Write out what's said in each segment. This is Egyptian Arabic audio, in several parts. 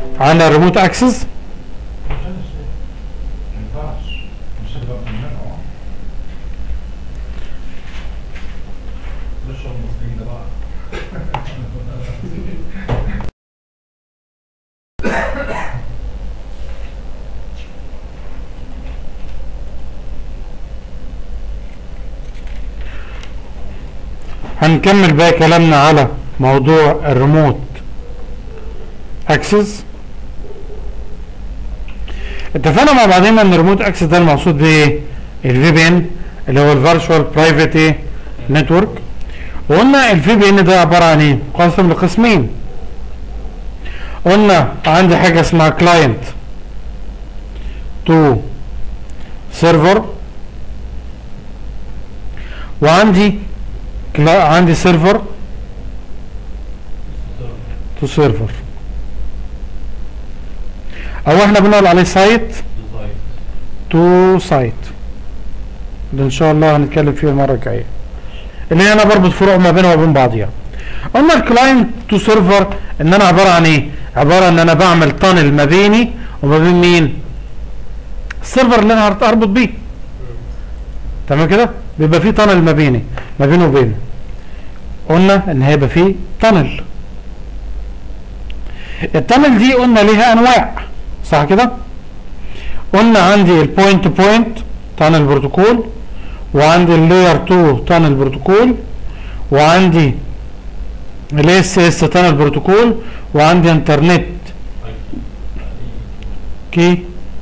على الريموت اكسس هنكمل بقى كلامنا على موضوع الريموت اكسس اتفقنا مع بعضنا ان الريموت اكسس ده المقصود بايه الفي بي ان اللي هو الفيرتشوال برايفت ايه نتورك وقلنا الفي بي ان ده عباره عن ايه قسم لقسمين قلنا عندي حاجه اسمها كلاينت تو سيرفر وعندي كلا عندي سيرفر تو سيرفر او احنا بنقول عليه سايت تو سايت ده ان شاء الله هنتكلم فيه المره الجايه اللي هي انا بربط فروع ما بينها وبين بعضيها قلنا الكلاينت تو سيرفر ان انا عباره عن ايه عباره ان انا بعمل تانل ما بيني وما بين مين السيرفر اللي انا هربط بيه تمام كده بيبقى فيه تانل ما بيني ما بينه وبينه قلنا ان هيبقى فيه تانل التانل دي قلنا ليها انواع صح كده قلنا عندي البوينت تو بوينت تانل بروتوكول وعندي اللاير 2 تانل بروتوكول وعندي الاس اس تانل بروتوكول وعندي انترنت كي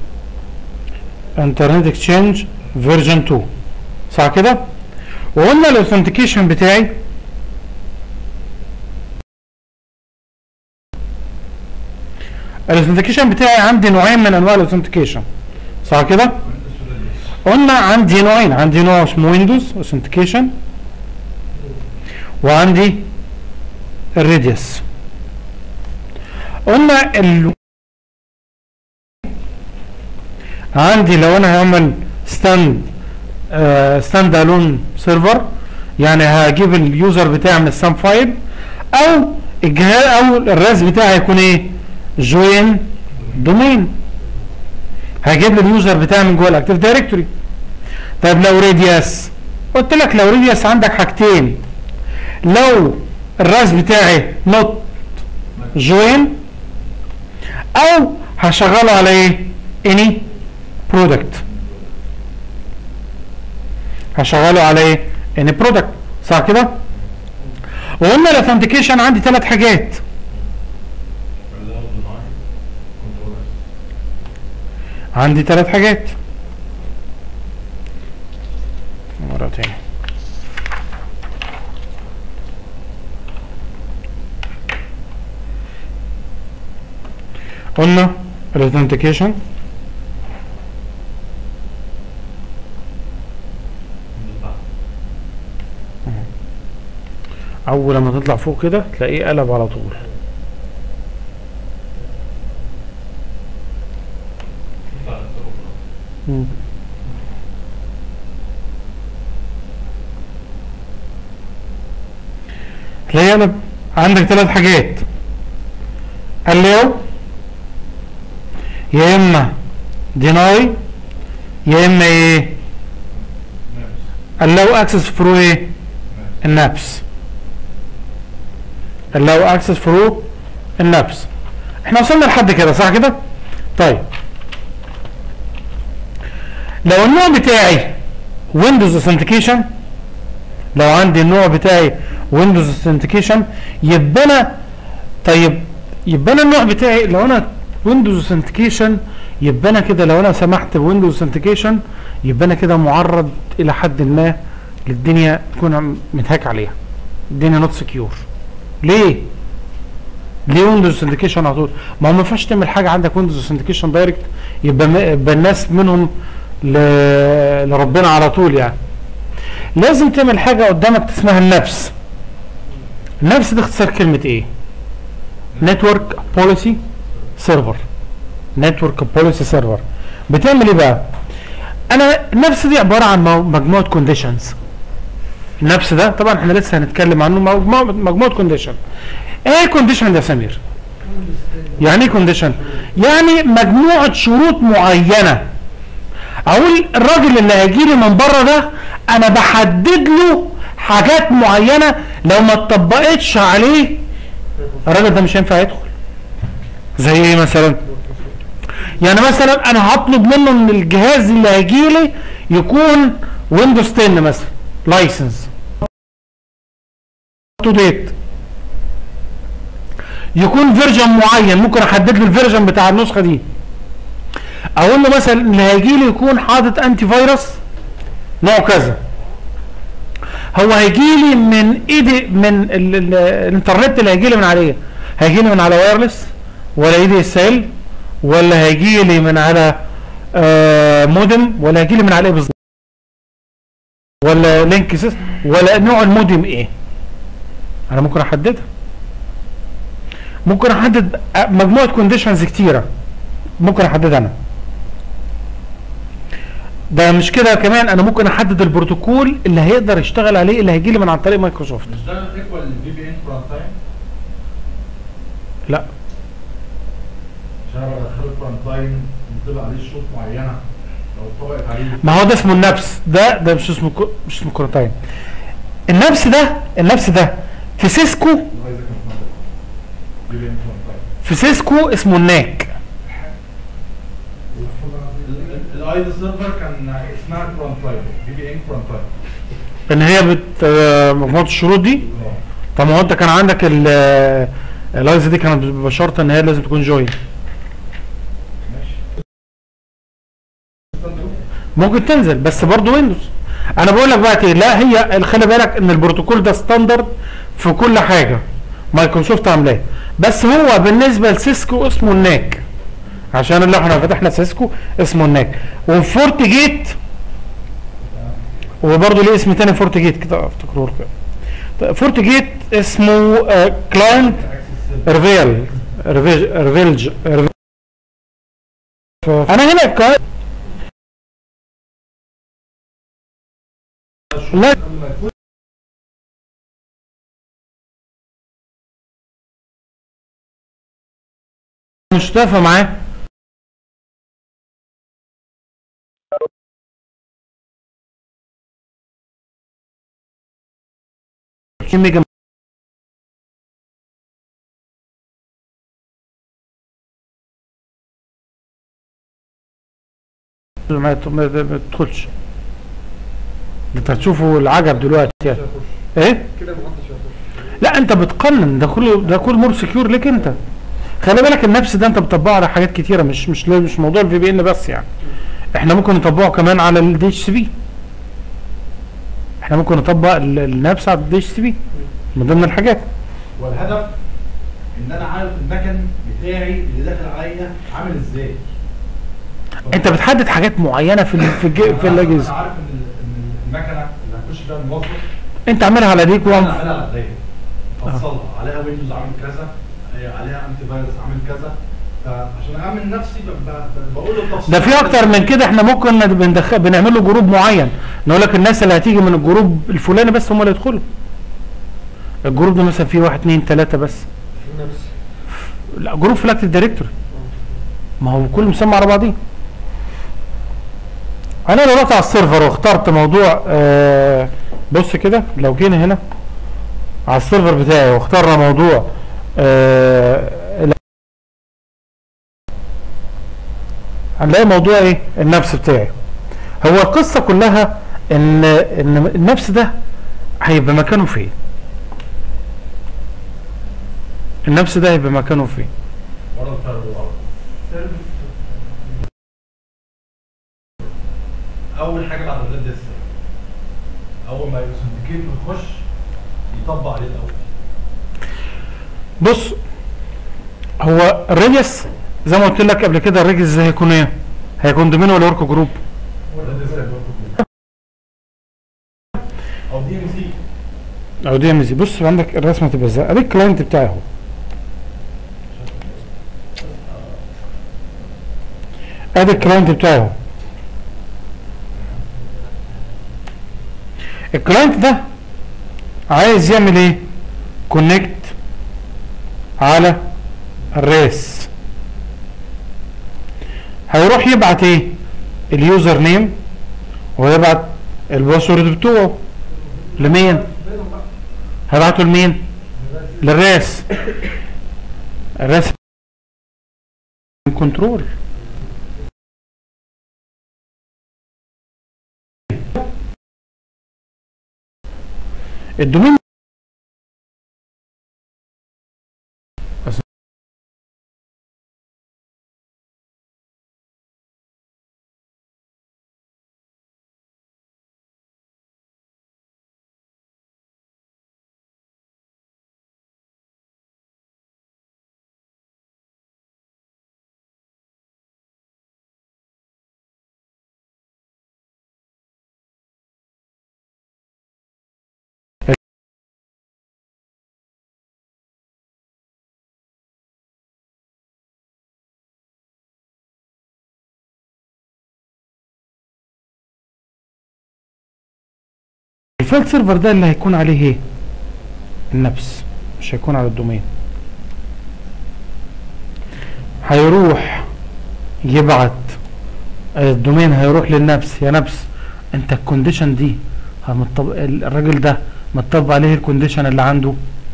انترنت اكسشينج فيرجن 2 صح كده وقلنا الاوثنتيكيشن بتاعي الاوثنتيكيشن بتاعي عندي نوعين من انواع الاوثنتيكيشن صح كده قلنا عندي نوعين عندي نوع اسمه ويندوز اوثنتيكيشن وعندي الريديوس قلنا ال... عندي لو انا هعمل ستاند ستاند الون سيرفر يعني هجيب اليوزر بتاعي من السام فايل او الجهاز او الراس بتاعي هيكون ايه جوين دومين هجيب لي اليوزر بتاعي من جوه الاكتيف دايركتوري طيب لو ريديوس قلت لك لو ريديوس عندك حاجتين لو الراس بتاعي نوت جوين او هشغله على ايه اني برودكت هشغله على ايه اني برودكت صح كده وقلنا الاثنتيكيشن عندي ثلاث حاجات عندي ثلاث حاجات مرة تاني قلنا الاثنتيكيشن اول لما تطلع فوق كده تلاقيه قلب على طول مم. تلاقيه قلب عندك ثلاث حاجات allow يا اما deny يا اما ايه allow access through ايه النابس allow access through النابس احنا وصلنا لحد كده صح كده طيب لو النوع بتاعي ويندوز اوثنتيكيشن لو عندي النوع بتاعي ويندوز اوثنتيكيشن يبقى انا طيب يبقى انا النوع بتاعي لو انا ويندوز اوثنتيكيشن يبقى انا كده لو انا سمحت بويندوز اوثنتيكيشن يبقى انا كده معرض الى حد ما للدنيا تكون متهاك عليها الدنيا نوت سكيور ليه؟ ليه ويندوز اوثنتيكيشن على طول؟ ما هو ما ينفعش تعمل حاجه عندك ويندوز اوثنتيكيشن دايركت يبقى م- يبقى الناس منهم ل- لربنا على طول يعني لازم تعمل حاجه قدامك اسمها النفس النفس دي اختصار كلمه ايه؟ نتورك بوليسي سيرفر نتورك بوليسي سيرفر بتعمل ايه بقى؟ انا النفس دي عباره عن مو- مجموعه كونديشنز النفس ده طبعا احنا لسه هنتكلم عنه مجموعه مجموعه كونديشن ايه كونديشن ده يا سمير؟ يعني ايه كونديشن يعني مجموعه شروط معينه اقول الراجل اللي هيجي لي من بره ده انا بحدد له حاجات معينه لو ما اتطبقتش عليه الراجل ده مش هينفع يدخل زي ايه مثلا يعني مثلا انا هطلب منه ان الجهاز اللي هيجي لي يكون ويندوز 10 مثلا لايسنس تو ديت يكون فيرجن معين ممكن احدد له الفيرجن بتاع النسخه دي اقول له مثلا اللي هيجي لي يكون حاطط انتي فيروس نوع كذا هو هيجي لي من ايدي من ال ال الانترنت اللي هيجي لي من عليه هيجي لي من على وايرلس ولا ايدي سيل ولا هيجي لي من على آه مودم ولا هيجي لي من على ايه بالظبط ولا لينك سيس ولا نوع المودم ايه انا ممكن احددها ممكن احدد مجموعه كونديشنز كتيره ممكن احددها انا ده مش كده كمان انا ممكن احدد البروتوكول اللي هيقدر يشتغل عليه اللي هيجي لي من عن طريق مايكروسوفت مش ده ايكوال للفي بي ان كورنتاين لا عشان انا بدخله كورنتاين بتبقى عليه شروط معينه لو اتطبقت عليه ما هو ده اسمه النفس ده ده مش اسمه كو- مش اسمه كورتاين النفس ده النفس ده في سيسكو لغايه كانت موجوده في بي ان كورنتاين في سيسكو اسمه الناك الايدي سيرفر كان اسمها كورنتاين في بي ان كورنتاين ان هي بت آه، مجموعه الشروط دي طب ما هو انت كان عندك ال الايز دي كانت بشرط ان هي لازم تكون جوين ماشي ممكن تنزل بس برضه ويندوز انا بقول لك بقى ايه لا هي خلي بالك ان البروتوكول ده ستاندرد في كل حاجه مايكروسوفت عاملاه بس هو بالنسبه لسيسكو اسمه الناك عشان اللي احنا فتحنا سيسكو اسمه الناك وفورت جيت وبرضه ليه اسم تاني فورت جيت كده افتكروا لك طيب، فورت جيت اسمه كلاينت ريفيل ريفيل ريفيلج ريفيل. انا هنا كلاينت لا مش متفق معاه ميجا ما ما- ما تدخلش انت هتشوفوا العجب دلوقتي يعني. ايه كده ما حدش يخش لا انت بتقنن ده كله ده كله مور سكيور ليك انت خلي بالك النفس ده انت بتطبقه على حاجات كتيره مش مش مش موضوع الفي بي ان بس يعني احنا ممكن نطبقه كمان على الدي اتش سي بي احنا ممكن نطبق ال- النفس على الدي اتش سي بي من ضمن الحاجات والهدف ان انا عارف المكن بتاعي اللي داخل عليا عامل ازاي انت بتحدد حاجات معينه في ال- في, الج- في انا الاجهزه عارف ان ال- ان المكنه اللي هخش فيها الموظف انت عاملها على ديك انا وعم عاملها على الدايره افصلها عليها ويندوز عامل كذا عليها انتي فيروس عامل كذا فعشان اعمل نفسي ب- ب- بقول التفصيل ده في اكتر من كده احنا ممكن بندخل بنعمل له جروب معين نقول لك الناس اللي هتيجي من الجروب الفلاني بس هم اللي يدخلوا الجروب ده مثلا فيه واحد اتنين تلاته بس في نفس لا جروب في الاكتيف دايركتوري ما هو كله مسمى على بعضيه انا لو رحت على السيرفر واخترت موضوع آه بص كده لو جينا هنا على السيرفر بتاعي واخترنا موضوع آه ال- هنلاقي موضوع ايه النفس بتاعي هو القصه كلها ان ان النفس ده هيبقى مكانه فين النفس ده هيبقى مكانه فين ورا الفيروال اول حاجه بعد الريد ليست اول ما يوثنتيكيت ويخش يطبق عليه الاول بص هو الريجس زي ما قلت لك قبل كده الريجس ده هيكون ايه؟ هيكون دومين ولا ورك جروب؟ الريد ليست او دي ام سي او دي ام زي بص عندك الرسمه تبقى ازاي؟ ادي الكلاينت بتاعي اهو ادي الكلاينت بتاعي اهو الكلاينت ده عايز يعمل ايه؟ كونكت على الريس هيروح يبعت ايه اليوزر نيم ويبعت الباسورد بتوعه لمين بينهم بقى هيبعته لمين للراس الراس كنترول الدومين الفايل سيرفر ده اللي هيكون عليه ايه النفس مش هيكون على الدومين هيروح يبعت الدومين هيروح للنفس يا نفس انت الكونديشن دي همطب... الراجل ده مطبق عليه الكونديشن اللي عنده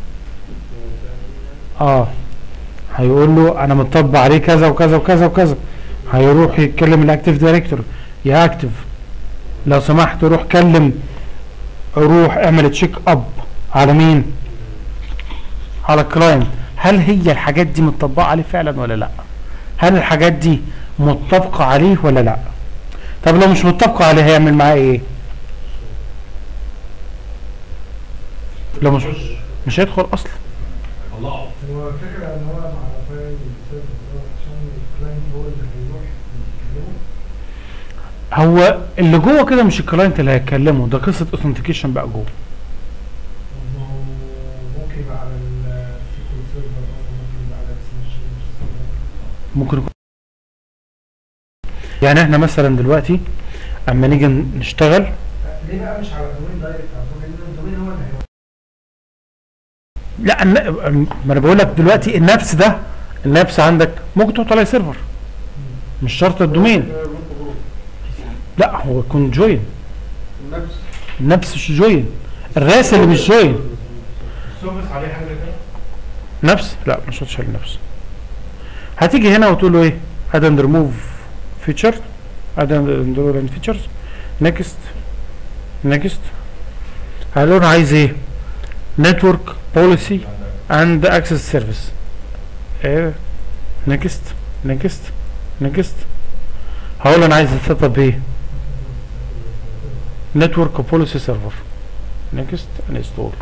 اه هيقول له انا مطبق عليه كذا وكذا وكذا وكذا هيروح يتكلم الاكتيف دايركتور يا اكتف لو سمحت روح كلم روح اعمل تشيك اب على مين على الكلاينت هل هي الحاجات دي متطبقه عليه فعلا ولا لا هل الحاجات دي متطابقه عليه ولا لا طب لو مش متطابقه عليه هيعمل معاه ايه لو مش مش هيدخل اصلا الله هو الفكرة ان هو مع فايل سيرفر ده عشان الكلاينت هو اللي هيروح يكلمه هو اللي جوه كده مش الكلاينت اللي هيتكلمه ده قصه اوثنتيكيشن بقى جوه ما هو ممكن يبقى على السيكول سيرفر مثلا ممكن يبقى على السماشين سيرفر ممكن يكون يعني احنا مثلا دلوقتي اما نيجي نشتغل ليه بقى مش على الدومين دايركت على الدومين الدومين هو اللي هيروح لا الن- ما انا بقول لك دلوقتي النفس ده النفس عندك ممكن تحط عليه سيرفر مش شرط الدومين لا هو يكون جوين النفس النفس مش جوين الراس اللي مش جوين السيرفيس عليه حاجه كده نفس لا مش هتشيل النفس هتيجي هنا وتقول له ايه اد اند ريموف فيتشر اد اند ريموف فيتشرز نيكست نيكست هقول له عايز ايه نتورك بوليسي اند اكسس سيرفيس ايه نيكست نيكست نيكست هقول له انا عايز السيت اب ايه نتورك بوليسي سيرفر نيكست انستول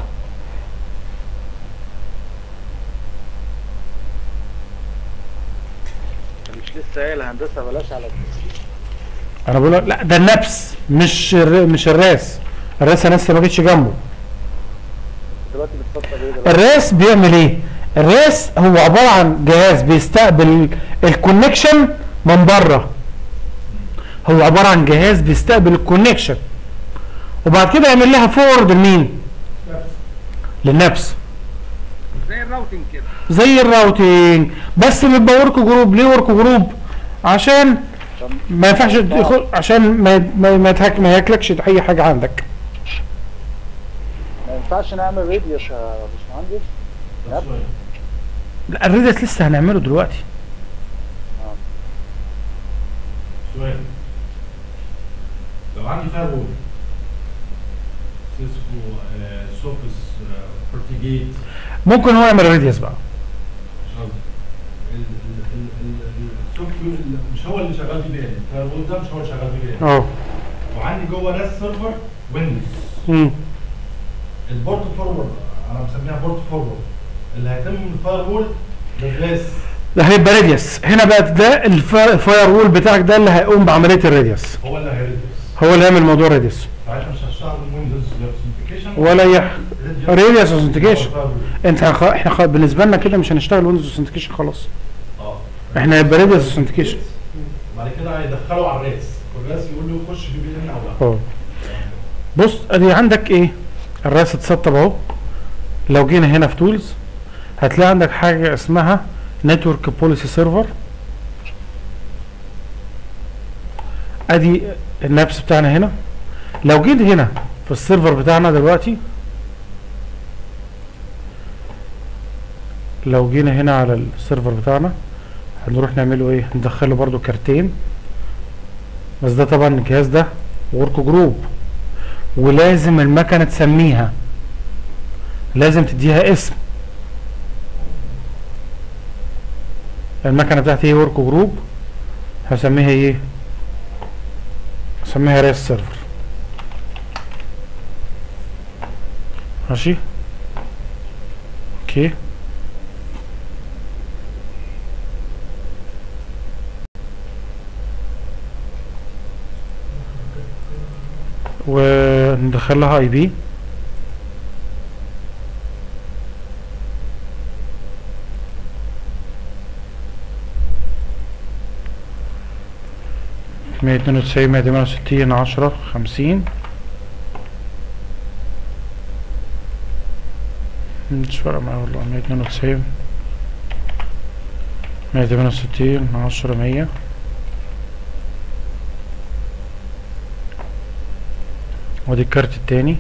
مش لسه قايل هندسه بلاش على انا بقول لك لا ده النفس مش الر... مش الراس الراس انا لسه ما جيتش جنبه دلوقتي بتفكر ايه دلوقتي الراس بيعمل ايه الراس هو عباره عن جهاز بيستقبل الكونكشن من بره هو عباره عن جهاز بيستقبل الكونكشن وبعد كده يعمل لها فورورد لمين للنفس زي الراوتنج كده زي الراوتينج بس بيبقى ورك جروب ليه ورك جروب عشان ما ينفعش تدخل عشان ما ما ما, يتهك ما ياكلكش اي حاجه عندك ما ينفعش نعمل راديوس يا باشمهندس طب سؤال. لا الريدس لسه هنعمله دلوقتي سؤال لو عندي فاير وول سيسكو آه، سوفيس آه، بورتيجيت ممكن هو يعمل ريديوس بقى مش قصدي ال- ال- ال- ال- ال- السوفت وير اللي- مش هو اللي شغال في بي ال الفاير وول ده مش هو اللي شغال في بي ال اه وعندي جوه ناس سيرفر ويندوز امم البورت فورورد انا مسميها بورت فورورد اللي هيتم من الفاير وول للراس ده هيبقى ريديوس هنا بقى ده الفا- الفاير وول بتاعك ده اللي هيقوم بعمليه الريديوس هو اللي هيريديوس هو اللي يعمل موضوع الريديوس ساعتها مش هشتغل ويندوز اوثنتيكيشن ولا اي ريديوس اوثنتيكيشن انت خ... احنا خ... بالنسبه لنا كده مش هنشتغل ويندوز اوثنتيكيشن خلاص اه احنا هيبقى ريديوس اوثنتيكيشن بعد كده هيدخلوا على الراس والراس يقول له خش في بي ان او لا اه بص ادي عندك ايه الراس اتسطب اهو لو جينا هنا في تولز هتلاقي عندك حاجه اسمها نتورك بوليسي سيرفر ادي النفس بتاعنا هنا لو جيت هنا في السيرفر بتاعنا دلوقتي لو جينا هنا على السيرفر بتاعنا هنروح نعمله ايه ندخله برضو كارتين بس ده طبعا الجهاز ده ورك جروب ولازم المكنه تسميها لازم تديها اسم المكنه بتاعتي هي ورك جروب هسميها ايه هسميها ريس سيرفر ماشي اوكي وندخل لها اي بي مية اتنين وتسعين مية تمانية وستين عشرة خمسين مش فارقة معايا والله مية اتنين وتسعين مية تمانية وستين عشرة مية وادي الكارت التاني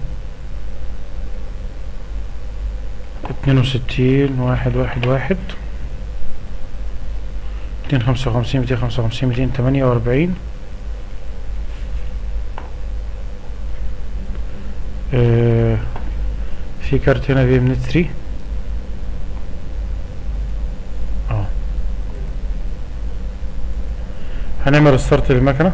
اتنين وستين واحد واحد واحد ميتين خمسة وخمسين ميتين خمسة وخمسين ميتين تمانية وأربعين آه، في كارت هنا بي ام 3 اه هنعمل ريستارت للمكنه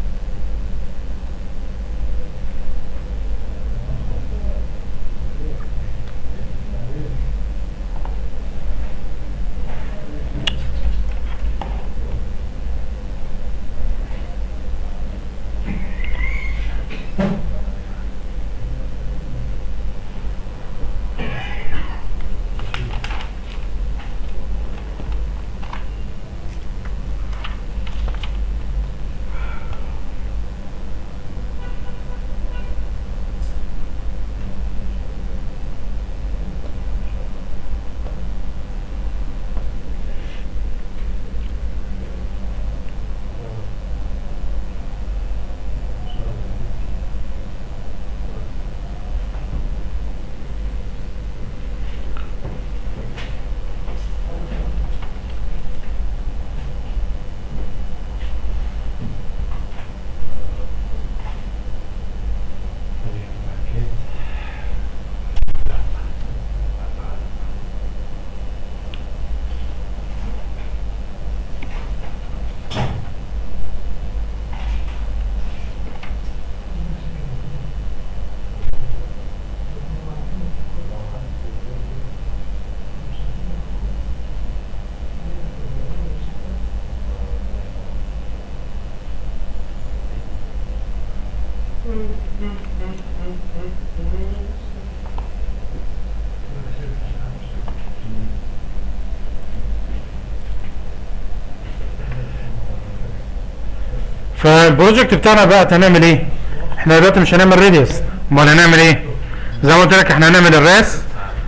فالبروجكت بتاعنا بقى هنعمل ايه احنا دلوقتي مش هنعمل ريديوس امال هنعمل ايه زي ما قلت لك احنا هنعمل الراس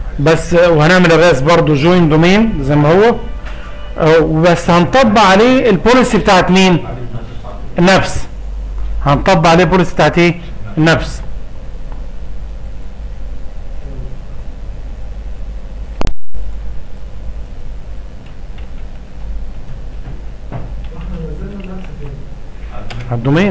بس وهنعمل الراس برضو جوين دومين زي ما هو اه، وبس هنطبق عليه البوليسي بتاعت مين النفس هنطبق عليه البوليسي بتاعت ايه النفس احنا نزلنا نفس فين على الدومين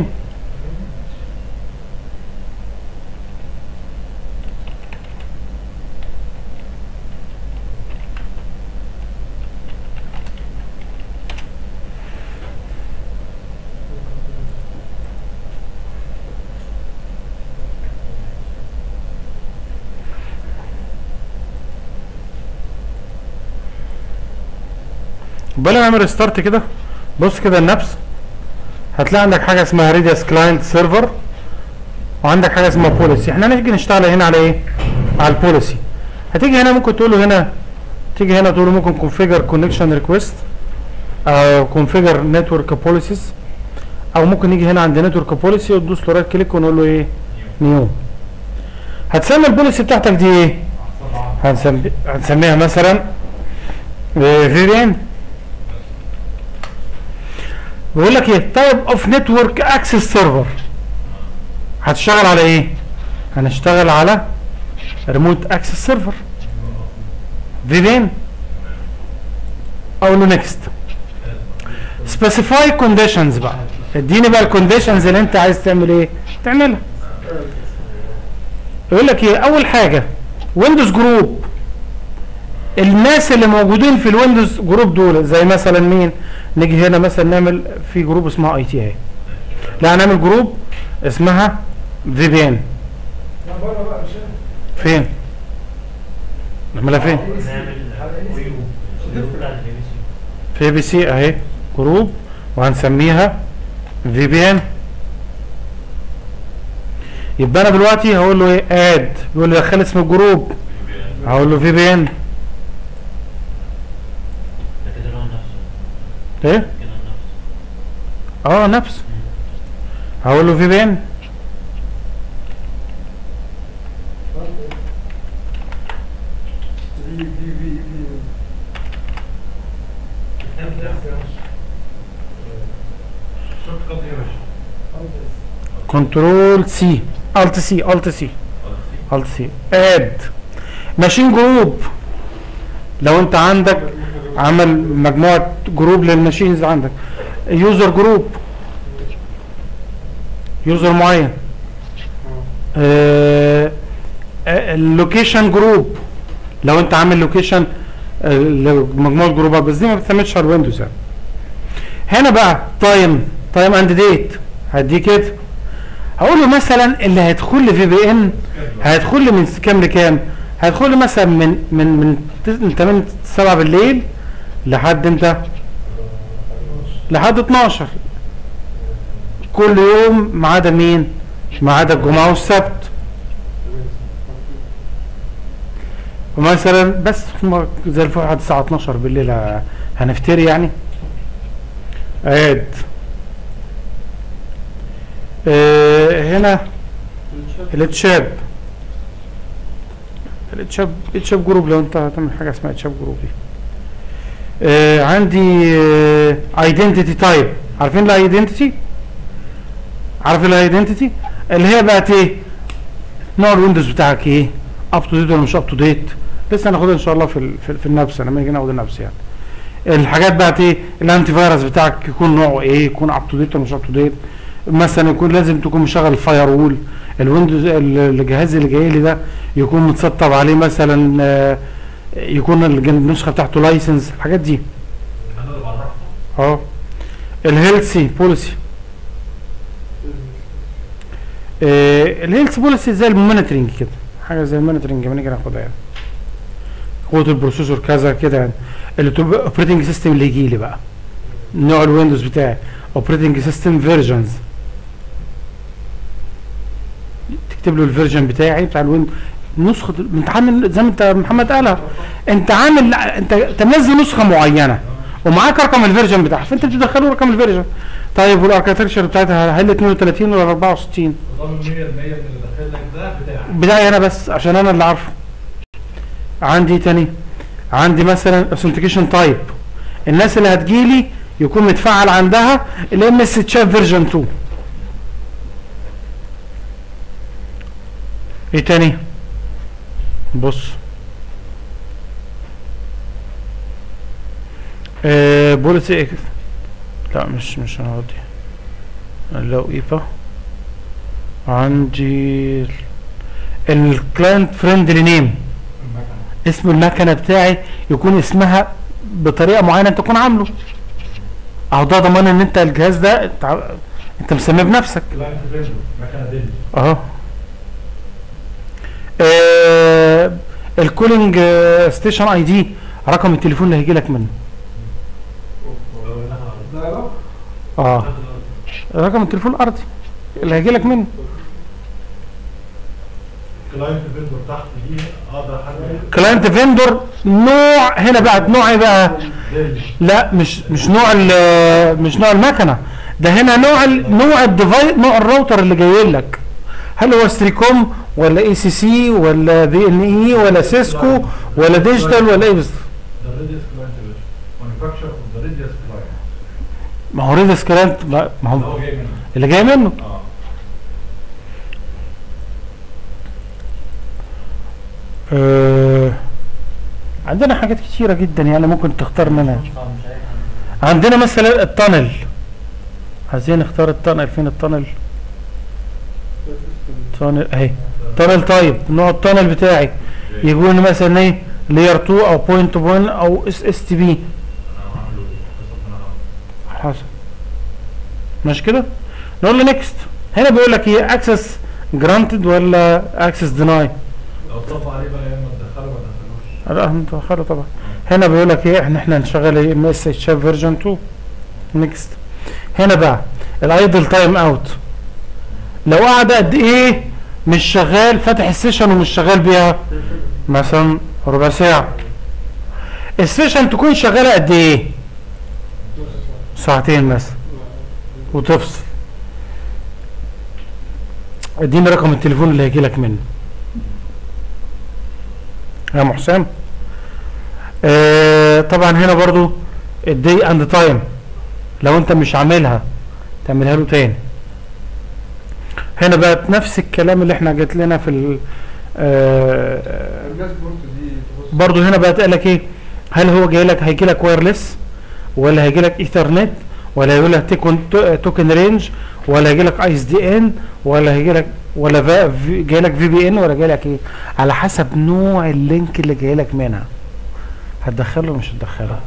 بلا نعمل ريستارت كده بص كده النفس هتلاقي عندك حاجه اسمها ريديوس كلاينت سيرفر وعندك حاجه اسمها بوليسي احنا هنيجي نشتغل هنا على ايه على البوليسي هتيجي هنا ممكن تقول له هنا تيجي هنا تقول له ممكن كونفيجر كونكشن ريكويست او كونفيجر نتورك بوليسيز او ممكن نيجي هنا عند نتورك بوليسي وتدوس له رايت كليك ونقول له ايه نيو هتسمي البوليسي بتاعتك دي ايه هنسمي هنسميها مثلا فيرين بيقول لك ايه تايب اوف نتورك اكسس سيرفر هتشتغل على ايه هنشتغل على ريموت اكسس سيرفر في بين اقول له نيكست سبيسيفاي كونديشنز بقى اديني بقى الكونديشنز اللي انت عايز تعمل ايه تعملها يقول لك ايه اول حاجه ويندوز جروب الناس اللي موجودين في الويندوز جروب دول زي مثلا مين نيجي هنا مثلا نعمل في جروب اسمها اي تي اي لا هنعمل جروب اسمها في بي ان لا بره بقى مش هنا. فين نعملها فين نعمل ويو الجروب بتاع البي بي سي في بي سي اهي جروب وهنسميها في بي ان يبقى انا دلوقتي هقول له ايه اد بيقول لي دخل اسم الجروب هقول له في بي ان ده كده اللي هو نفسه ايه كده نفسه اه نفس هقول له في بي ان في في في في شوف كات ايه يا باشا كنترول سي الت سي الت سي الت سي اد ماشين جروب لو انت عندك عمل مجموعه جروب للماشينز عندك يوزر جروب يوزر معين اللوكيشن جروب لو انت عامل لوكيشن لمجموعه جروبات بس دي ما بتعملش على الويندوز يعني هنا بقى تايم تايم اند ديت هديه كده هقول له مثلا اللي هيدخل لي في بي ان هيدخل لي من كام لكام هيدخل لي مثلا من من من تس- من 8 7 بالليل لحد انت لحد 12 كل يوم ما عدا مين ما عدا الجمعه والسبت ومثلا بس هم زي الفل لحد الساعه 12 بالليل ه- هنفتري يعني اد آه هنا الاتشاب الاتشاب الاتشاب جروب لو انت هتعمل حاجه اسمها اتشاب جروب دي آه عندي ايدنتيتي تايب عارفين الايدنتيتي عارف الايدنتيتي اللي هي بقت ايه نوع الويندوز بتاعك ايه اب تو ديت ولا مش اب تو ديت لسه هناخدها ان شاء الله في ال- في, في النفس لما نيجي ناخد النفس يعني الحاجات بقت ايه الانتي فيروس بتاعك يكون نوعه ايه يكون اب تو ديت ولا مش اب تو ديت مثلا يكون لازم تكون مشغل الفاير وول الويندوز ال- الجهاز اللي جاي لي ده يكون متسطب عليه مثلا آه، يكون الج- النسخه بتاعته لايسنس الحاجات دي انا اللي بعرفها اه الهيلثي بوليسي الهيلث بوليسي زي المونيتورنج كده حاجه زي المونيتورنج لما نيجي ناخدها يعني قوه البروسيسور كذا كده يعني الاوبريتنج سيستم اللي يجي لي بقى نوع الويندوز بتاعي اوبريتنج سيستم فيرجنز تكتب له الفيرجن بتاعي بتاع الويندوز نسخه انت عامل زي ما انت محمد قالها انت عامل انت انت منزل نسخه معينه ومعاك رقم الفيرجن بتاعها فانت بتدخله رقم الفيرجن طيب والاركتكشر بتاعتها هل 32 ولا 64 ضامن 100% من اللي داخل لك ده بتاعك بتاعي انا بس عشان انا اللي عارفه عندي إيه تاني عندي مثلا اوثنتيكيشن تايب الناس اللي هتجيلي يكون متفعل عندها الام اس تشاف فيرجن 2 ايه تاني بص آه بوليسي اكس لا مش مش انا دي لو ايبا عندي الكلاينت فريندلي نيم اسم المكنه بتاعي يكون اسمها بطريقه معينه انت تكون عامله اهو ده ضمان ان انت الجهاز ده انت, انت مسميه بنفسك كلاينت فيندور مكنه ديل اهو آه الكولينج ستيشن اي دي رقم التليفون اللي هيجي لك منه ده لا اه رقم التليفون الارضي اللي هيجي لك منه كلاينت فيندور تحت دي اقدر احدد كلاينت فيندور نوع هنا بقى نوع ايه بقى ديل لا مش مش نوع ال- مش نوع المكنه ده هنا نوع ال- نوع الديفايس نوع الراوتر اللي جاي لك هل هو ستريكوم ولا اي سي سي ولا بي ان اي ولا سيسكو ولا ديجيتال ولا ايه بس ذا ريديوس كلاينت فيندور مانيفاكتشر اوف ذا ريديوس كلاينت ما هو ريدس كرنت ما ما اللي هو هو جاي منه اللي جاي منه اه آه عندنا حاجات كتيرة جدا يعني ممكن تختار منها مش فاهم مش عارف عندنا مثلا التانل عايزين نختار التانل فين التانل تانل اهي تانل طيب نوع التانل بتاعي يقول مثلا ايه لير 2 او بوينت 1 او اس اس تي بي انا عامله قصة انا حسب مش كده نقول له نيكست هنا بيقول لك ايه اكسس جرانتد ولا اكسس ديناي لو طبق عليه بقى يا اما تدخله ما تدخلوش لا انت خير طبعا هنا بيقول لك ايه احنا احنا هنشغل ايه ام اس اتش اف فيرجن 2 نيكست هنا بقى الايدل تايم اوت لو قعد قد ايه مش شغال فاتح السيشن ومش شغال بيها مثلا ربع ساعة السيشن تكون شغالة قد ايه ساعتين مثلا وتفصل اديني رقم التليفون اللي هيجي لك منه يا ام حسام آه طبعا هنا برضو الدي اند تايم لو انت مش عاملها تعملها له تاني هنا بقى نفس الكلام اللي احنا جات لنا في ال آه الناس بورت دي تبص برضو هنا بقى قال لك ايه هل هو جاي لك هيجي لك وايرلس ولا هيجي لك ايثرنت ولا هيقول لك تيكون توكن رينج ولا هيجي لك اي اس دي ان ولا هيجي لك ولا فا- في- جاي لك في بي ان ولا جاي لك ايه على حسب نوع اللينك اللي جاي لك منها هتدخله ولا مش هتدخله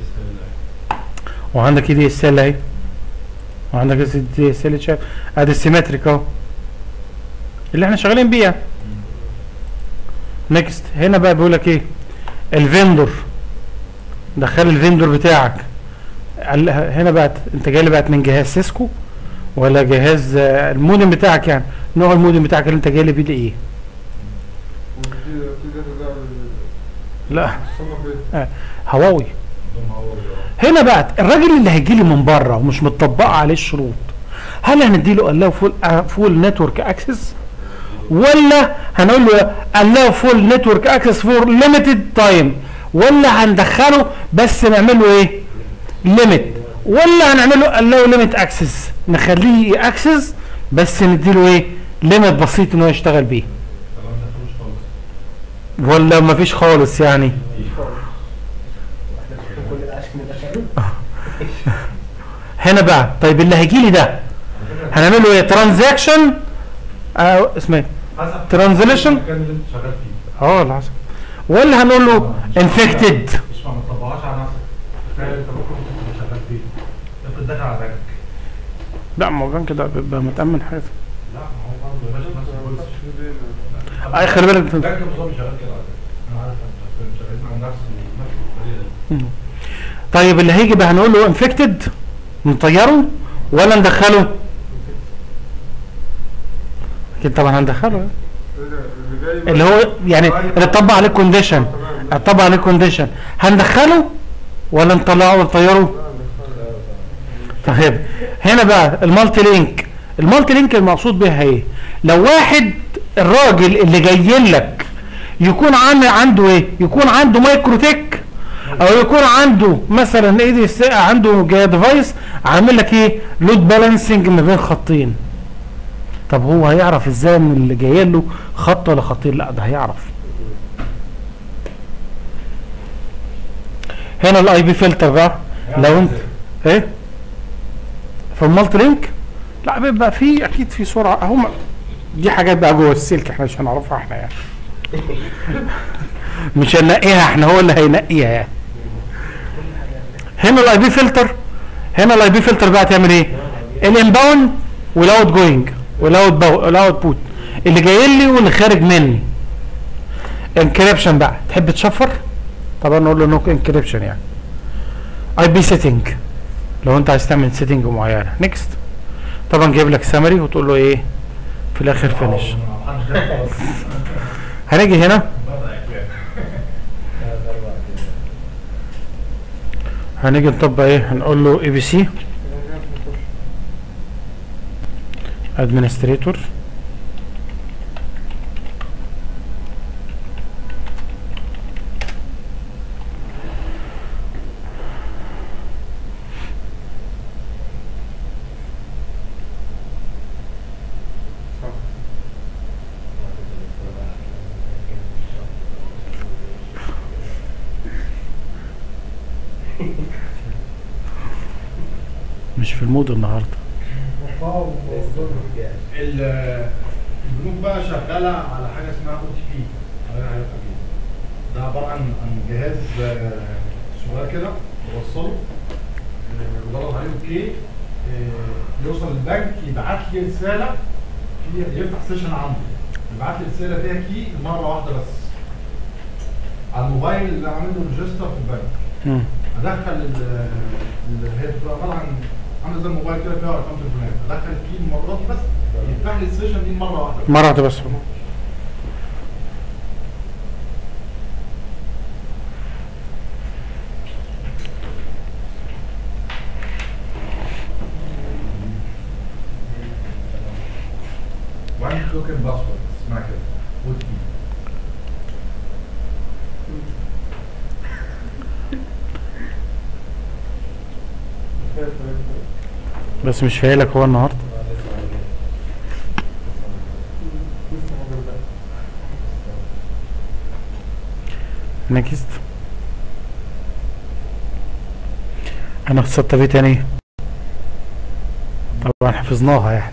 وعندك اي دي اس ال اهي وعندك اس دي اس ال شايف ادي السيمتريك اهو اللي احنا شغالين بيها نيكست هنا بقى بيقول لك ايه الفيندور دخل الفيندور بتاعك ال- هنا بقى انت جاي لي بقت من جهاز سيسكو ولا جهاز آه، المودم بتاعك يعني نوع المودم بتاعك اللي انت جاي لي بيه ده ايه ودي دي ده لا الصنف ايه؟ هواوي هنا بقى الراجل اللي هيجي لي من بره ومش متطبقه عليه الشروط هل هنديله الله فول فول نتورك اكسس ولا هنقول له الله فول نتورك اكسس فور ليميتد تايم ولا هندخله بس نعمل له ايه ليميت ولا هنعمل له الله ليميت اكسس نخليه اكسس بس نديله ايه ليميت بسيط ان هو يشتغل بيه طبعا ما تدخلوش خالص ولا مفيش خالص يعني كل ده عشان ندخله هنا بقى طيب اللي هيجي لي ده هنعمل له ايه ترانزاكشن آه اسمه ايه حسب Translation؟ المكان اللي انت شغال فيه اه العسل ولا هنقول له انفكتد مش ما تطبقهاش على نفسك تخيل انت ممكن تكون شغال فيه افرض دخل على بنك لا ما هو البنك ده بيبقى متأمن حاجة لا ما هو برضه يا باشا نفس البوليسي اي خلي بالك انت- البنك بالظبط شغال كده على فكره انا عارف انت شغالين على نفس نفس الطريقه دي طيب اللي هيجي بقى هنقول له انفكتد نطيره ولا ندخله اكيد طبعا هندخله اللي هو يعني اللي طبق عليه كونديشن اتطبق عليه كونديشن هندخله ولا نطلعه ونطيره طيب هنا بقى المالتي لينك المالتي لينك المقصود بها ايه لو واحد الراجل اللي جاي لك يكون عامل عنده ايه يكون عنده مايكرو تك او يكون عنده مثلا ايه دي الس- عنده جا- ديفايس عامل لك ايه لود بالانسنج ما بين خطين طب هو هيعرف ازاي ان اللي جاي له خط ولا خطين لا ده هيعرف هنا الاي بي فلتر بقى لو انت ايه في المالتي لينك لا بيبقى في اكيد في سرعه هم دي حاجات بقى جوه السلك احنا مش هنعرفها احنا يعني مش هننقيها احنا هو اللي هينقيها يعني هنا الاي بي فلتر هنا الاي بي فلتر بقى تعمل ايه الانباوند والاوت جوينج والاوت والاوت بوت اللي جاي لي واللي خارج مني انكريبشن بقى تحب تشفر طبعا نقول له نوك انكريبشن يعني اي بي سيتنج لو انت عايز تعمل سيتنج معينه نيكست طبعا جايب لك سامري وتقول له ايه في الاخر فينش هنيجي هنا هنيجي نطبق ايه هنقول له اي بي سي ادمنستريتور مش في المود النهارده وفاء وظلم ال- البنوك بقى شغاله على حاجه اسمها او تي بي ده عباره عن عن جهاز آه، صغير كده بوصله آه، بضغط عليه اوكي آه، يوصل البنك يبعت لي رساله فيها يفتح سيشن عنده يبعت لي رساله فيها كي مره واحده بس على الموبايل اللي عامل له ريجستر في البنك مم. ادخل ال ال- هي بتبقى عباره عن عامله زي الموبايل كده فيها ارقام تليفونات ادخل الكي المره دي بس يفتح لي السيشن دي مره واحده مرة واحدة بس وعندي توكن باسورد اسمها كده او تي بس مش فايلك هو النهارده نكست انا خسرت بيه تاني طبعا حفظناها يعني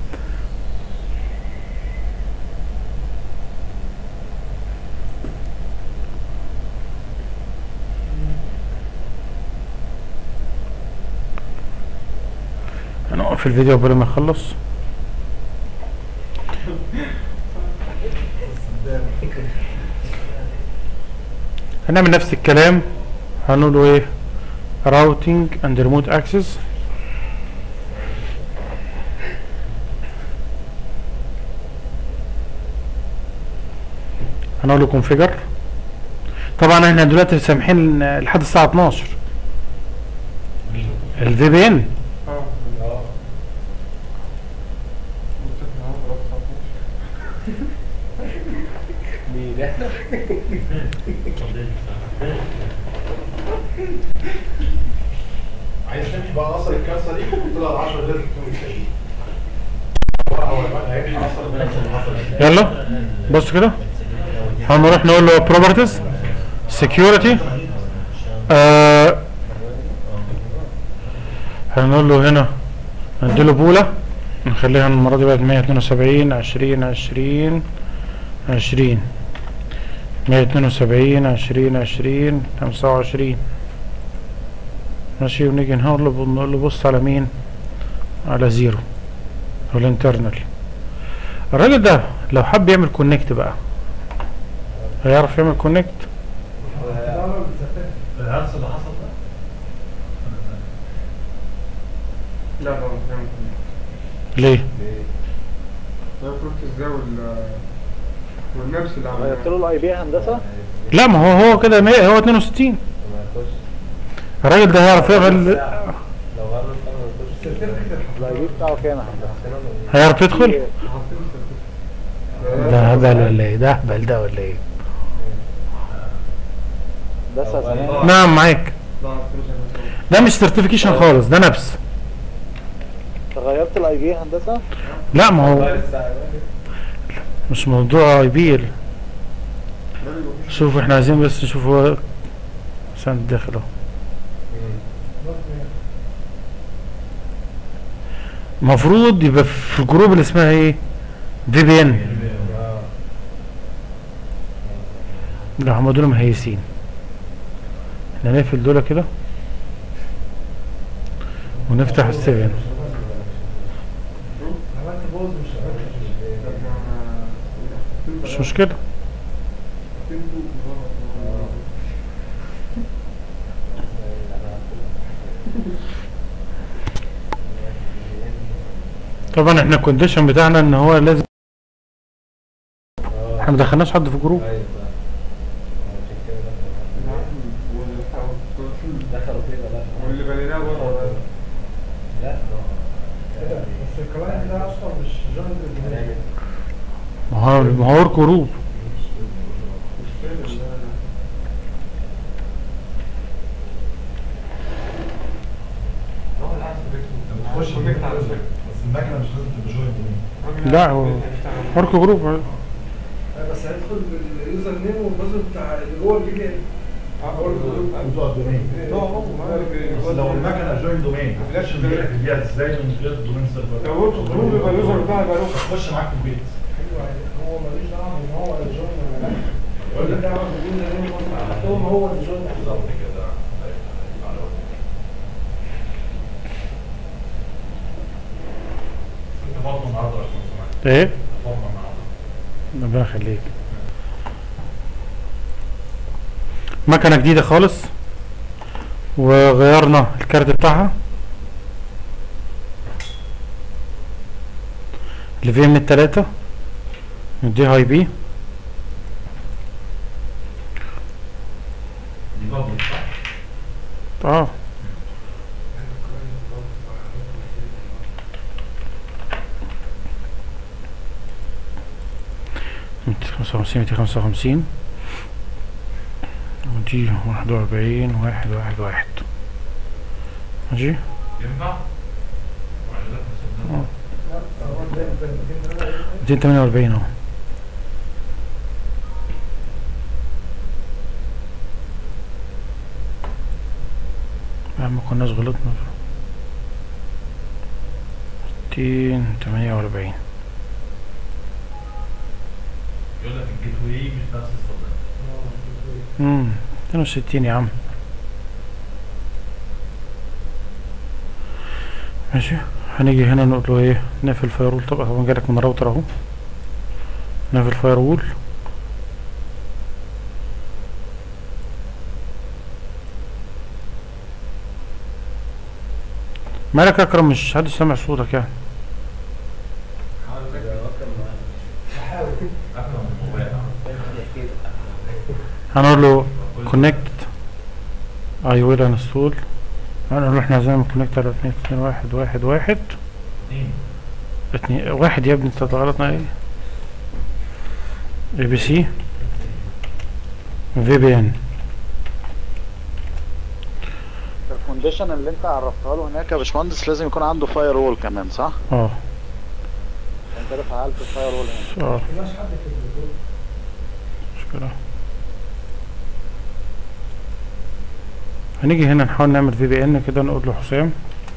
هنوقف الفيديو قبل ما يخلص هنعمل نفس الكلام هنقول له ايه routing and remote access هنقول له configure طبعا احنا دلوقتي سامحين لحد الساعة 12 الفي بي ان اه عايز تمشي بقى اصل الكارثه دي طلع 10 دقايق هو هو هيمشي اصل الكارثة. يلا بص كده هنروح نقول له properties security آه هنقول له هنا نديله بولة نخليها المرة دي بقت 172 20 20 20 172 20 20 25 ماشي ونيجي نقول له نقول له بص على مين على زيرو هو الانترنال الراجل ده لو حب يعمل كونكت بقى هيعرف يعمل كونكت لا لا بتسافر الهرس اللي حصل ده لا لا مش هنعمل كده. ليه ده بروتوس ده وال والنفس اللي غيرت عملناه له الاي بي هندسه لا ما هو هو كده مية- هو 62 الراجل ده هيعرف يعمل الاي بي بتاعه كام يا هندسه؟ هيعرف يدخل حاطين ده هبل ولا ايه ده هبل ده ولا ايه هندسه زمان نعم معاك ده مش سيرتيفيكيشن خالص ده نفس انت غيرت الاي بي هندسه؟ لا ما هو مش موضوع اي بي شوف احنا عايزين بس نشوف هو عشان داخل اهو المفروض يبقى في الجروب اللي اسمها ايه في بي ان لا هم دول مهيسين احنا نقفل دول كده ونفتح السيفن عملت بوز مش مش مشكلة طبعا احنا الكونديشن بتاعنا ان هو لازم احنا ما دخلناش حد في الجروب واللي بنيناه بره بس الكلاينت ده اصلا مش جوين الجنيه ما هو ما هو جروب بتخش كونكت على فكره بس المكنه مش لازم تبقى جوين لا هو ورك جروب بس هيدخل باليوزر نيم والباسورد بتاع اللي جوه الفي بي ان بتوع الدومين بس لو المكنه جوين دومين ما تقدرش تبيع ازاي من غير دومين سيرفر لو قلت جروب يبقى اليوزر بتاعي يبقى له تخش معاك في البيت ايوه هو ملوش دعوه ان هو الجوين ولا لا هو اللي دعوه بالجوين اللي هو حطهم هو الجوين بالظبط كده انت فاضي النهارده عشان سمعت ايه فاضي النهارده ربنا يخليك مكنه جديده خالص وغيرنا الكارت بتاعها لفي ام التلاتة دي هاي بي دي بابل صح؟ اه ميتين خمسة وخمسين ميتين خمسة وخمسين ودي واحد وأربعين واحد واحد واحد ماشي ينفع؟ ولا لا حسبناها؟ ميتين تمانية وأربعين اهو يا عم كناش غلطنا ميتين تمانية وأربعين يقول لك الجيت واي مش نفس الصدى امم 62 يا عم ماشي هنيجي هنا نقول له ايه نقفل فايرول طبعا طبعا جالك من الراوتر اهو نقفل فايرول مالك يا اكرم مش حد سامع صوتك يعني اكتر من الموبايل هنقول له كونكت اي ويل انستول هنقول له احنا عايزين كونكت على اتنين اتنين واحد واحد واحد اثنين اتنين واحد يا ابني انت غلطنا ايه اي بي سي في بي ان الكونديشن اللي انت عرفتها له هناك يا باشمهندس لازم يكون عنده فاير وول كمان صح؟ اه انت كده فعلت الفاير وول هنا اه مفيش حد في الجروب مشكلة هنيجي هنا نحاول نعمل في بي ان كده نقول له حسام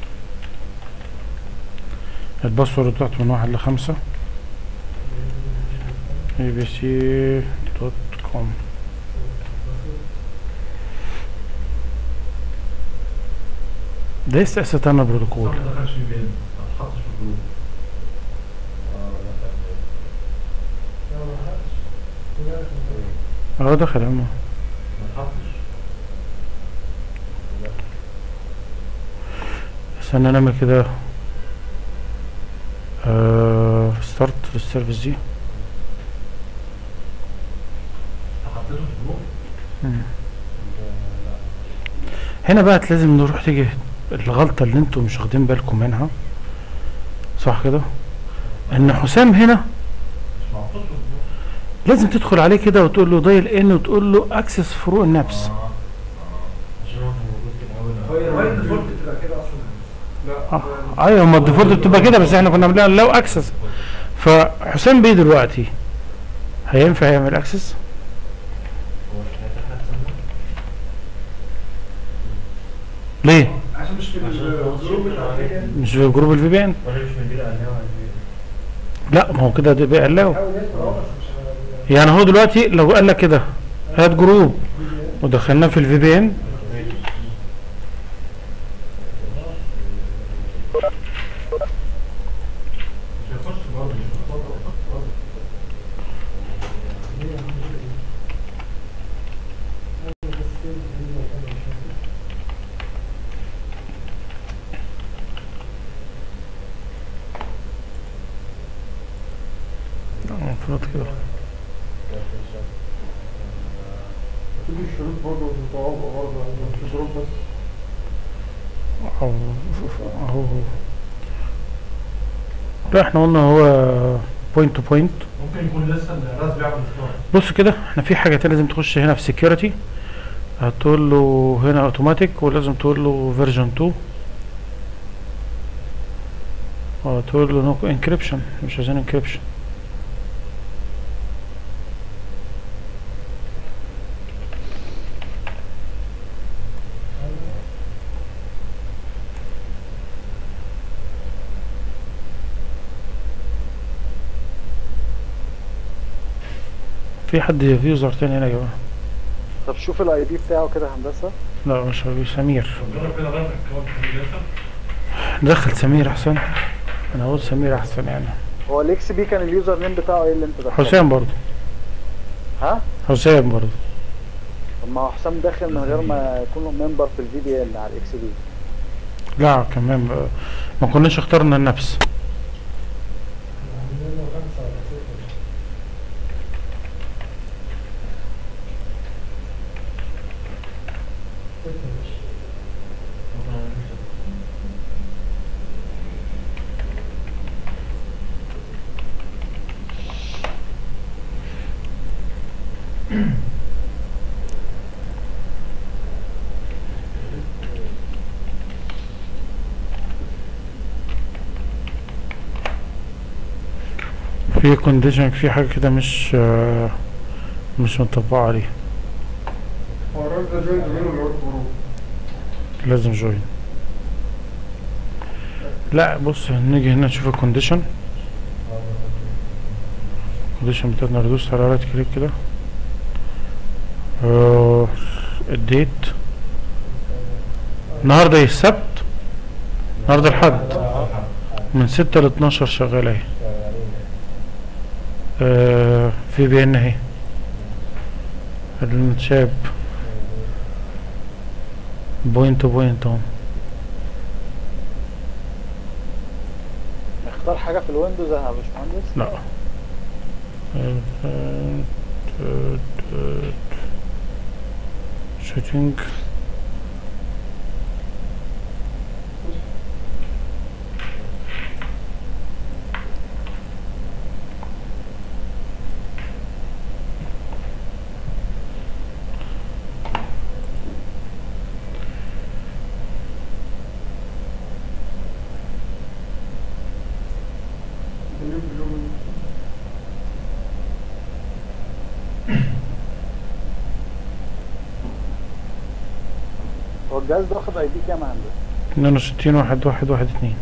الباسورد بتاعته من واحد لخمسة اي بي سي دوت كوم ده استأسست انا بروتوكول ما دخلش في بين ما اتحطش في الجروب لا ما حدش لا، لا. اه دخل اما ما اتحطش استنى نعمل كده آه ستارت للسيرفيس دي حطيته في الجروب هنا بقى لازم نروح تيجي الغلطة اللي انتوا مش واخدين بالكم منها صح كده ان حسام هنا مش محطوط في الجروب لازم تدخل عليه كده وتقول له دايل ان وتقول له اكسس فروق النفس اه اه عشان هو كان موجود في الاول هي هي الديفولت بتبقى كده اصلا لا آه. ايوه ما الديفولت بتبقى كده بس احنا كنا بنعمل لو اكسس فحسام بيه دلوقتي هينفع يعمل اكسس هو مش هيفتح نفسه ليه عشان مش في عشان الجروب بتاع الفيجن. مش في جروب الفي بي ان وانا مش مدير عليها لا ما هو كده ده بقى له حاول يدخل اه بس مش على يعني هو دلوقتي لو قال لك كده هات جروب ودخلناه في الفي بي ان مش هيخش برضه مش هيخش المفروض كده تيجي الشروط برضه بتوعه برضه مش جروب بس اهو اهو لا احنا قلنا هو بوينت تو بوينت ممكن يكون لسه الراس بيعمل ستار بص كده احنا في حاجتين لازم تخش هنا في سكيورتي هتقول له هنا اوتوماتيك ولازم تقول له فيرجن 2 وتقول له نو انكريبشن مش عايزين انكريبشن في حد في يوزر تاني هنا يا جماعه طب شوف الاي دي بتاعه كده هندسه لا مش هو سمير جرب كده غير اكونت كمبيوتر دخل سمير احسن انا اقول سمير احسن يعني هو الاكس بي كان اليوزر نيم بتاعه ايه اللي انت دخلته حسام برضه ها حسام برضه طب ما هو حسام داخل من غير ما يكون ممبر في الفي بي ان على الاكس بي لا كمان آه، ما كناش اخترنا النفس عاملين له خمسة ولا ستة ستة مش في كونديشن في حاجه كده مش آه، مش مطبقه عليه هو الراجل ده جوين دومين ولا ورك جروب؟ لازم جوين لا بص نيجي هنا نشوف الكونديشن الكونديشن بتاعتنا ندوس على رايت كليك كده آه، الديت النهارده ايه السبت النهارده الحد من ستة ل 12 شغال اهي آه، في بي ان اهي المتشاب بوينت تو بوينت اهو نختار حاجه في الويندوز يا باشمهندس لا شوتينج هو الجهاز ده واخد اي دي كام يا هندسه 62 واحد واحد واحد اتنين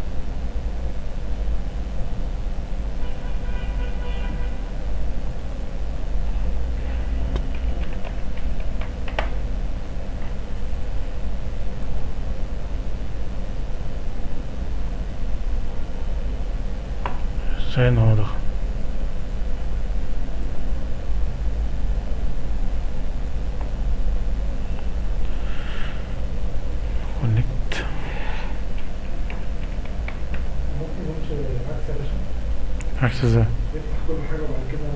زي النهارده كونكت ممكن يمشي عكس يا باشا عكس ازاي يفتح كل حاجة وبعد كده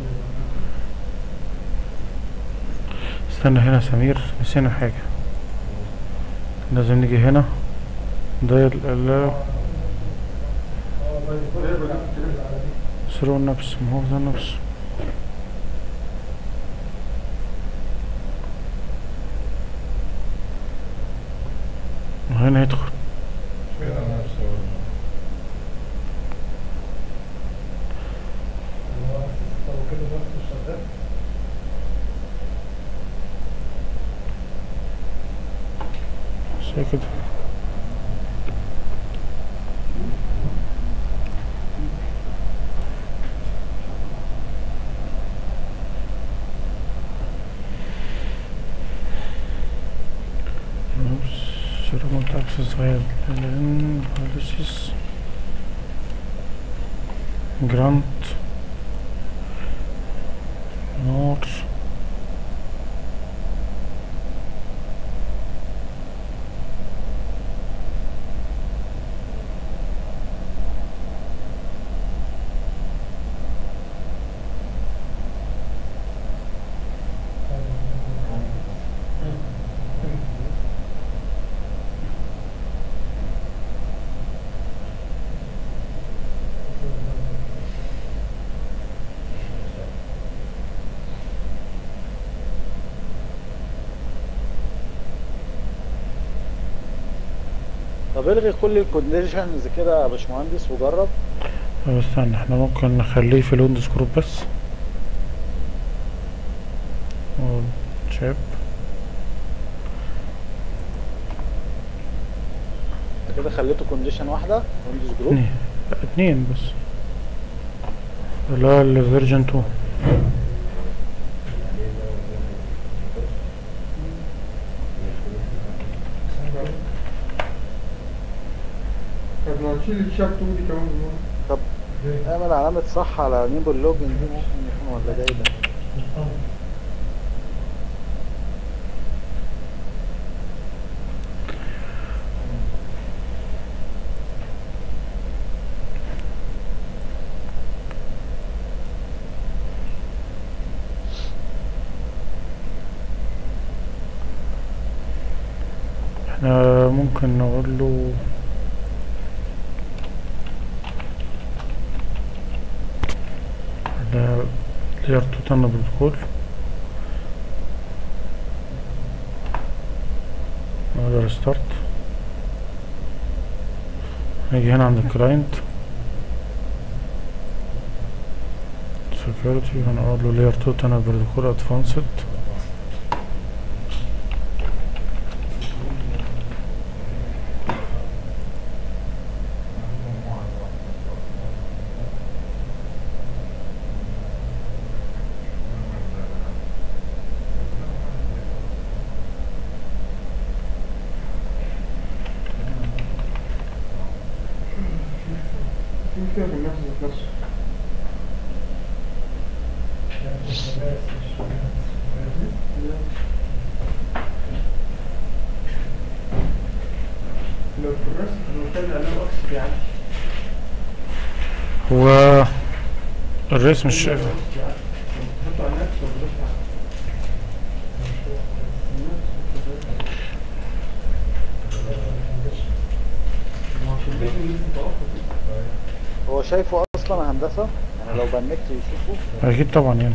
استنى هنا سمير نسينا حاجة لازم نيجي هنا ده ال- ال- اه باي ديفولت على دي سرو النفس ما هو ده النفس هنا يدخل كده نفسه اللي هو لو كده نفسه شغال زي كده Oops, remote access via LLM policies. Grant. More. طب الغي كل الكونديشنز كده يا باشمهندس وجرب طب استنى احنا ممكن نخليه في الويندوز جروب بس شاب كده خليته كونديشن واحده ويندوز جروب اتنين لا اتنين بس اللي هو الفيرجن 2 طب ما نشيل الشاب 2 دي كمان من طب اعمل علامة صح على نيبل لوجن دي ممكن يكون ولا ده ايه ده احنا ممكن نقول له ده لير تو تن بروتوكول نقدر ستارت نيجي هنا عند الكلاينت security هنقول له layer 2 tunnel protocol advanced في مشكلة في النفس ذات نفسه لو في الرسم لو كان علامة اكس بيعدي هو الرسم مش شايف بحطه على النفس وبدوس هو شايفه اصلا هندسة يعني لو بنكت يشوفه اكيد طبعا يعني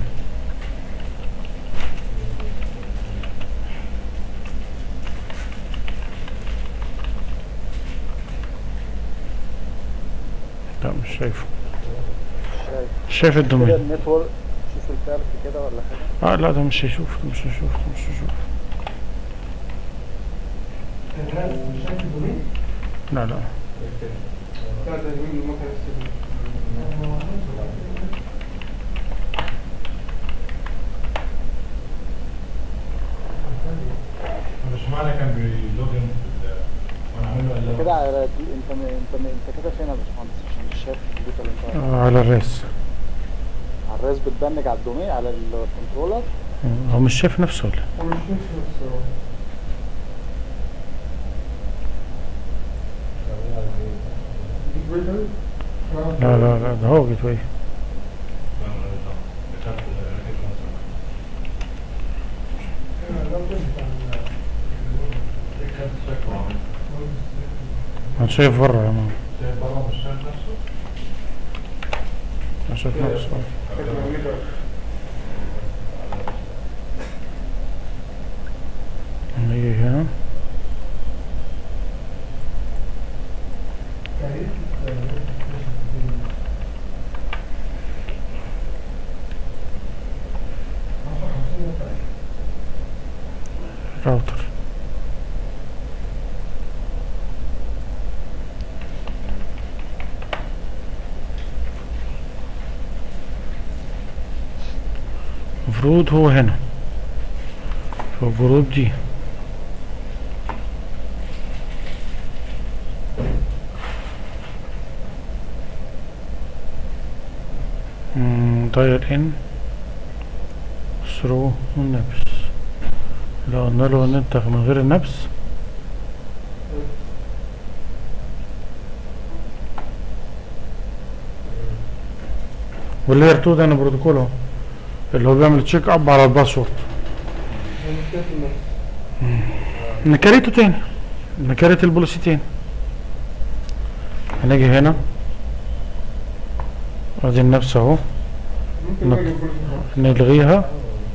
لا مش شايفه شايف مش شايف كده الدومين النتورك شوف الكارت كده ولا حاجة اه لا ده مش هيشوف مش هيشوف مش هيشوف الناس مش شايف الدومين لا لا لا ده الدومين اللي ممكن يستخدم مش معنى كان بيلوجن في ال- وانا عامل له انت alert. كده على دي انت م... انت م... انت كده فين يا باشمهندس عشان مش شايف الكمبيوتر اللي انت واقف آه على الريس على الراس بتبنج على الدومين على الكنترولر آه، هو مش شايف نفسه ولا هو مش شايف نفسه دي جويتر لا لا لا ده هو جيت واي لا، لا، لا. ده كان في الراجل مثلا. كان شكله عامل. انا شايف بره يا ماما شايف بره مش شايف نفسه؟ انا شايف نفسه نيجي هنا راوتر المفروض هو هنا في الجروب دي داير ان ثرو النبس لو قلنا له ننتخ من غير النبس واللاير 2 ده انا بروتوكول اهو اللي هو بيعمل تشيك اب على الباسورد نكريته تاني نكريت البوليسي تاني هنيجي هنا ادي النفس اهو ممكن نط- نواجه البوليس نلغيها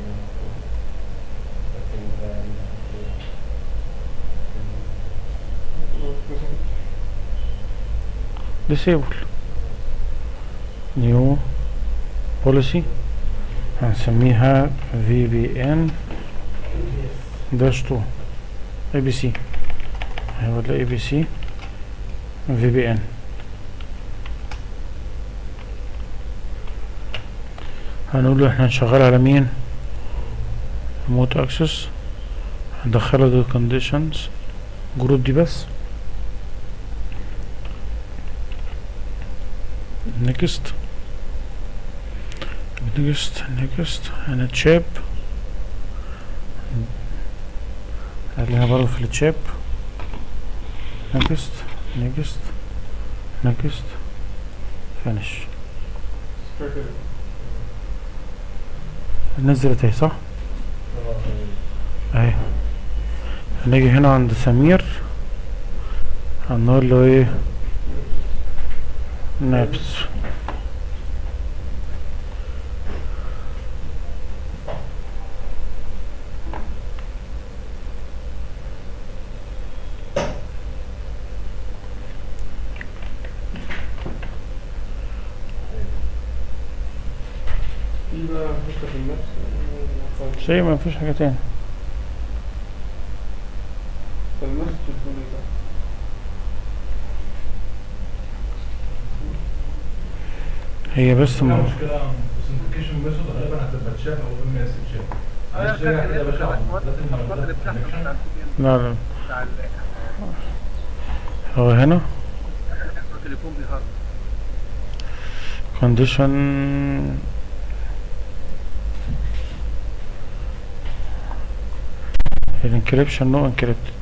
disable new policy هنسميها VPN dash 2 ABC هيبقى ده ABC VPN هنقول له احنا نشغل على مين remote access هندخله دي conditions جروب دي بس نيكست نيكست نيكست هنا تشيب خلينا برضه في التشيب نيكست نيكست نيكست فينش فاكر نزلت اهي صح اهي هنيجي هنا عند سمير هنقول له ايه نابس في بقى حته في النفس شيء ما فيش حاجة تاني فالنفس بتقول ايه بقى؟ هي بس ما م... مشكلة السنتيكيشن ميثود غالبا هتبقى تشاب او ام اس تشاب معلش غير رجع كده كده يا باشا باشا لازم الفرق اللي بتحصل بتاع نعمل لا لا بتاع هو هنا التليفون بيهرب condition encryption no encrypted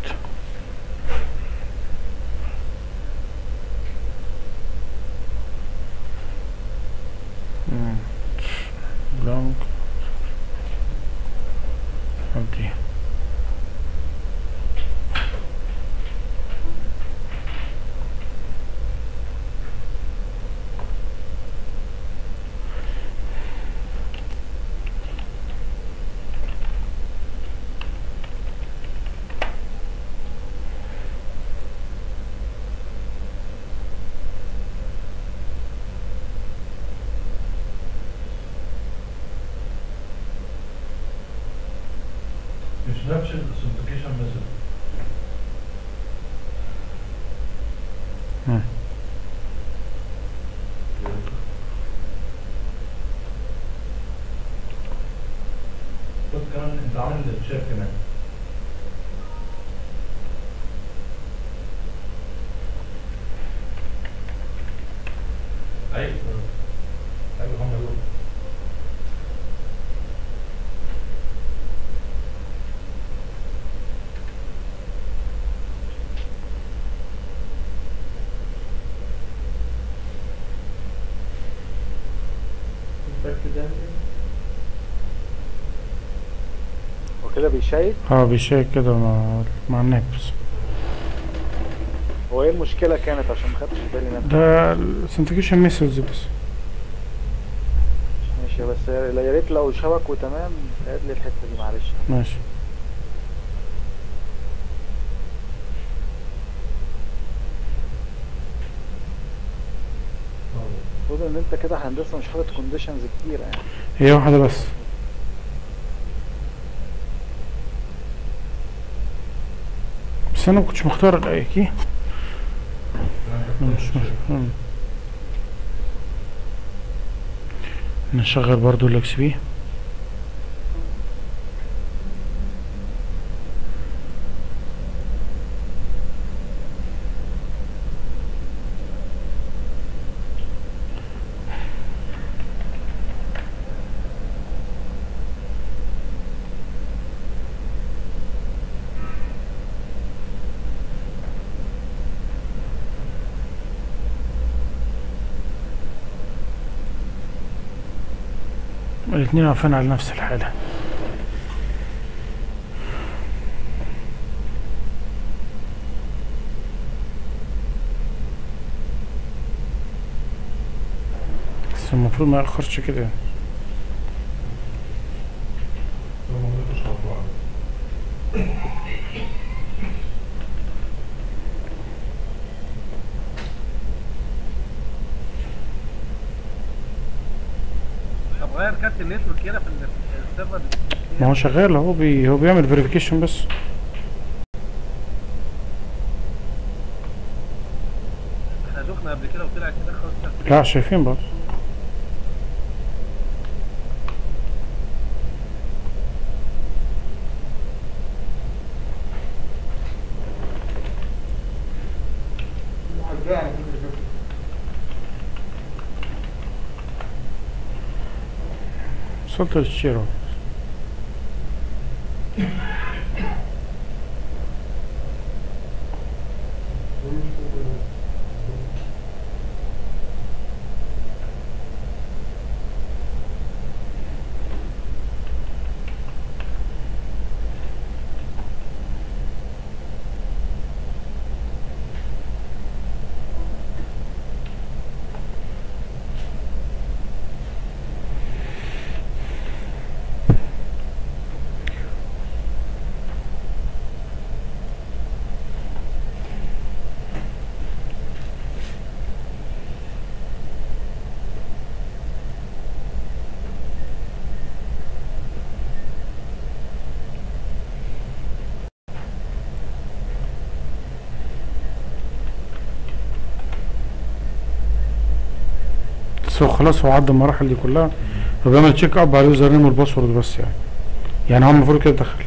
Mm. long empty مش نفس السنتيكيشن ميثود مم. خد كمان انت عامل تشاب كمان ايوه ايوه هم دول الفك ده وكده بيشيك اه بيشيك كده مع مع النابس هو ايه المشكلة كانت عشان ما خدتش بالي منها ده السنتيكيشن ميثودز بس ماشي بس يا يا ريت لو شبك وتمام قاد لي الحتة دي معلش ماشي المفروض ان انت كده هندسة مش حاطط كونديشنز كتيرة يعني هي واحدة بس بس انا ما كنتش مختار الاي كي مش مش مم. نشغل برضو الاكس بي الاتنين واقفين على نفس الحالة بس المفروض ما يأخرش كده هم مش هيطلعوا. طب غير كارت النتورك كده في ال- في السيرفر ما هو شغال هو بي هو بيعمل فيريفيكيشن بس احنا شفنا قبل كده وطلع كده خلاص لا شايفين برضه وصلت للشير اهو بس هو خلاص هو عدى المراحل دي كلها فبيعمل تشيك اب على اليوزر نيم والباسورد بس يعني يعني هو المفروض كده دخل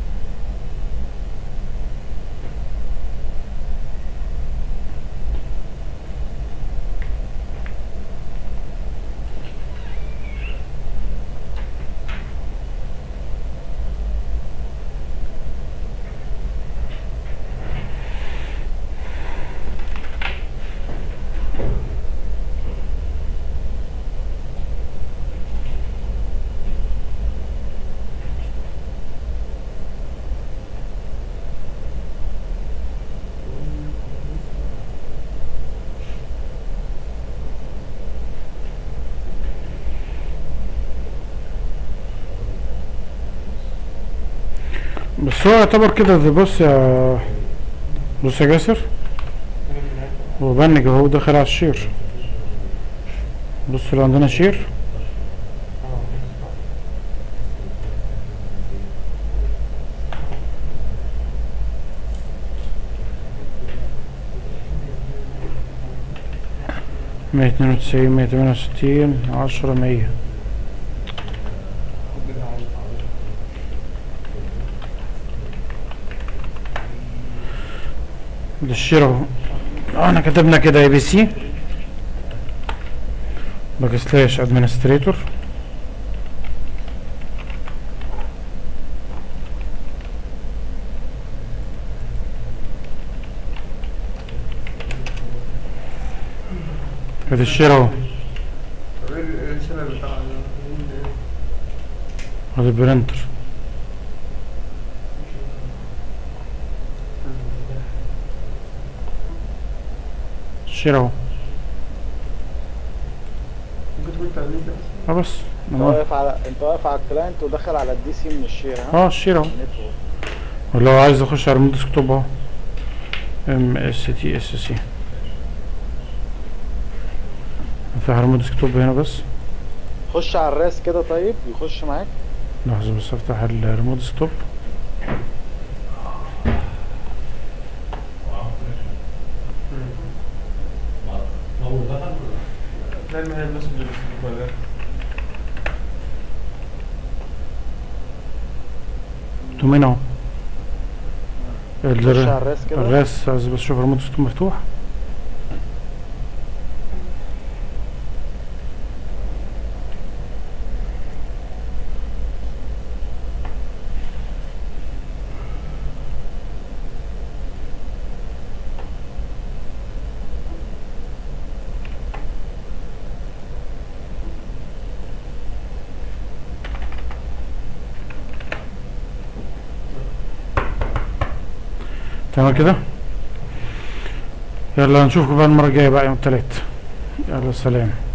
بس هو يعتبر كده ده بص يا بص يا جاسر هو بنج اهو داخل على الشير بص لو عندنا شير مية اتنين وتسعين مية تمانية وستين عشرة مية للشير اهو احنا كتبنا كده اي بي سي باك سلاش ادمنستريتور ادي الشير اهو الرسالة بتاع ادي البرنتر الشير اهو ممكن تقول تعليق اه بس انت أنا- واقف على انت واقف على الكلاينت وداخل على الدي سي من الشير ها اه الشير اهو نتورك ولو عايز اخش على المود ديسكتوب اهو ام اس تي اس سي افتح المود ديسكتوب هنا بس خش على الراس كده طيب يخش معاك لحظة بس افتح الريموت ستوب لا ما هي المسج اللي ولا دومين اهو خش على الر- الراس كده الراس عايز بس اشوف الريموت ستوب مفتوح تمام كده يلا نشوفكم بقى المرة الجاية بقى يوم التلات يلا سلام